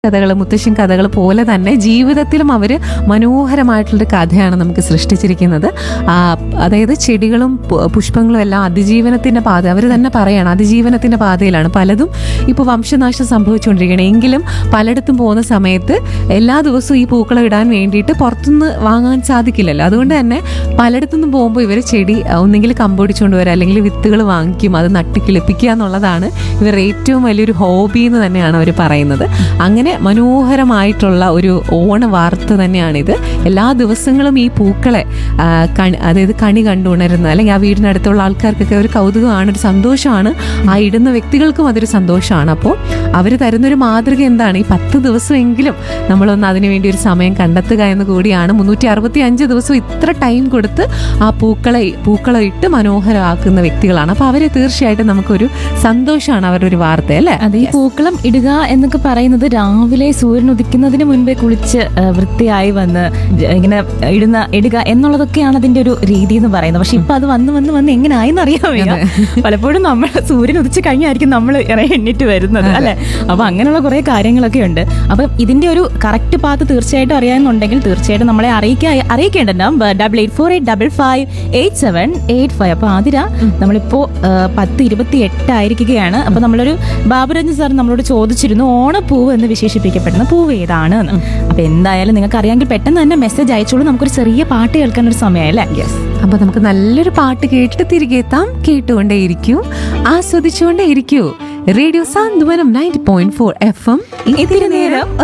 കഥകൾ മുത്തശ്ശൻ കഥകൾ പോലെ തന്നെ ജീവിതത്തിലും അവർ മനോഹരമായിട്ടുള്ളൊരു കഥയാണ് നമുക്ക് സൃഷ്ടിച്ചിരിക്കുന്നത് ആ, അതായത് ചെടികളും പു- പുഷ്പങ്ങളും എല്ലാം അതിജീവനത്തിന്റെ പാത അവർ തന്നെ പറയാണ് അതിജീവനത്തിന്റെ പാതയിലാണ് പലതും ഇപ്പോൾ വംശനാശം സംഭവിച്ചുകൊണ്ടിരിക്കുകയാണ് എങ്കിലും പലയിടത്തും പോകുന്ന സമയത്ത് എല്ലാ ദിവസവും ഈ പൂക്കളം ഇടാൻ വേണ്ടിയിട്ട് പുറത്തുനിന്ന് വാങ്ങാൻ സാധിക്കില്ലല്ലോ അതുകൊണ്ട് തന്നെ പലയിടത്തുനിന്നും പോകുമ്പോൾ ഇവർ ചെടി ഒന്നെങ്കിൽ കമ്പൊടിച്ചുകൊണ്ട് വരിക അല്ലെങ്കിൽ വിത്തുകൾ വാങ്ങിക്കും അത് നട്ട് കിളിപ്പിക്കുക എന്നുള്ളതാണ് ഇവരുടെ ഏറ്റവും വലിയൊരു ഹോബി എന്ന് തന്നെയാണ് അവർ പറയുന്നത് അങ്ങനെ മനോഹരമായിട്ടുള്ള ഒരു ഓണ വാർത്ത തന്നെയാണിത് എല്ലാ ദിവസങ്ങളും ഈ പൂക്കളെ ആ, കണി അതായത് കണി കണ്ടുണരുന്ന അല്ലെങ്കിൽ ആ വീടിനടുത്തുള്ള ആൾക്കാർക്കൊക്കെ ഒരു കൗതുകമാണ് ഒരു സന്തോഷമാണ് ആ ഇടുന്ന വ്യക്തികൾക്കും അതൊരു സന്തോഷമാണ് അപ്പോൾ അവർ തരുന്നൊരു മാതൃക എന്താണ് ഈ പത്ത് ദിവസമെങ്കിലും നമ്മളൊന്ന് അതിനു വേണ്ടി ഒരു സമയം കണ്ടെത്തുക എന്ന് കൂടിയാണ് മുന്നൂറ്റി അറുപത്തി അഞ്ച് ദിവസം ഇത്ര ടൈം കൊടുത്ത് ആ പൂക്കളെ പൂക്കളം ഇട്ട് മനോഹരമാക്കുന്ന വ്യക്തികളാണ് അപ്പോൾ അവരെ തീർച്ചയായിട്ടും നമുക്കൊരു സന്തോഷമാണ് അവരുടെ ഒരു വാർത്ത അല്ലേ അതെ ഈ പൂക്കളം ഇടുക എന്നൊക്കെ പറയുന്നത് രാവിലെ സൂര്യൻ ഉദിക്കുന്നതിന് മുൻപേ കുളിച്ച് ആ, വൃത്തിയായി വന്ന് ജ- ഇങ്ങനെ ഇടുന്ന ഇടുക എന്നുള്ളതൊക്കെയാണ് അതിന്റെ ഒരു രീതി എന്ന് പറയുന്നത് പക്ഷെ ഇപ്പൊ അത് വന്ന് വന്ന് വന്ന് എങ്ങനെ ആയെന്ന് അറിയാൻ വയ്യ പലപ്പോഴും നമ്മൾ സൂര്യൻ ഉദിച്ച് കഴിഞ്ഞായിരിക്കും നമ്മൾ എണ്ണിട്ട് വരുന്നത് അല്ലെ അപ്പൊ അങ്ങനെയുള്ള കുറെ കാര്യങ്ങളൊക്കെ ഉണ്ട് അപ്പൊ ഇതിന്റെ ഒരു കറക്റ്റ് പാത്ത് തീർച്ചയായിട്ടും അറിയാമെന്നുണ്ടെങ്കിൽ തീർച്ചയായിട്ടും നമ്മളെ അറിയിക്കാൻ അറിയിക്കേണ്ട number double eight four eight double five eight seven eight five അപ്പൊ ആതിര നമ്മളിപ്പോ ആ, പത്ത് ഇരുപത്തി എട്ട് ആയിരിക്കുകയാണ് അപ്പൊ നമ്മളൊരു ബാബുരഞ്ജൻ സാർ നമ്മളോട് ചോദിച്ചിരുന്നു ഓണപ്പൂവ് എന്ന് വിശേഷിപ്പിക്കപ്പെടുന്ന പൂവ് ഏതാണ് എന്ന് അപ്പൊ എന്തായാലും നിങ്ങൾക്ക് അറിയാമെങ്കിൽ പെട്ടെന്ന് തന്നെ മെസ്സേജ് അയച്ചോളൂ നമുക്കൊരു ചെറിയ പാട്ട് കേൾക്കാൻ ഒരു സമയമല്ലേ യെസ് അപ്പൊ നമുക്ക് നല്ലൊരു പാട്ട് കേട്ടിട്ട് തിരികെ എത്താം കേട്ടുകൊണ്ടേയിരിക്കൂ ആസ്വദിച്ചുകൊണ്ടേയിരിക്കൂ radio Santhwanam ninety point four F M ഇത്തിരി നേരം